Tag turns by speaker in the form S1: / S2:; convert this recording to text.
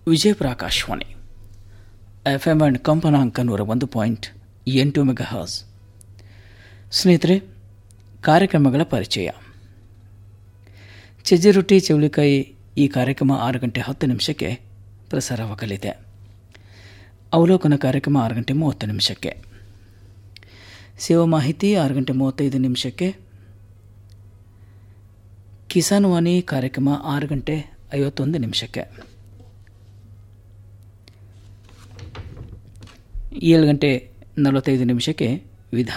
S1: Vijayapura Akashvani F M and ಕಂಪನಾಂಕ ನೂರ ಒಂದು ಪಾಯಿಂಟ್ ಎಂಟು ಮೆಗಾ ಹಾಸ್ ಸ್ನೇಹಿತರೆ ಕಾರ್ಯಕ್ರಮಗಳ ಪರಿಚಯ ಚಜ್ಜಿ ರೊಟ್ಟಿ ಚೌಳಿಕಾಯಿ ಈ ಕಾರ್ಯಕ್ರಮ ಆರು ಗಂಟೆ ಹತ್ತು ನಿಮಿಷಕ್ಕೆ ಪ್ರಸಾರವಾಗಲಿದೆ ಅವಲೋಕನ ಕಾರ್ಯಕ್ರಮ ಆರು ಗಂಟೆ ಮೂವತ್ತು ನಿಮಿಷಕ್ಕೆ ಸೇವಾ ಮಾಹಿತಿ ಆರು ಗಂಟೆ ಮೂವತ್ತೈದು ನಿಮಿಷಕ್ಕೆ ಕಿಸಾನ್ ವಾಣಿ ಕಾರ್ಯಕ್ರಮ ಆರು ಗಂಟೆ ಐವತ್ತೊಂದು ನಿಮಿಷಕ್ಕೆ ಏಳು ಗಂಟೆ ನಲವತ್ತೈದು ನಿಮಿಷಕ್ಕೆ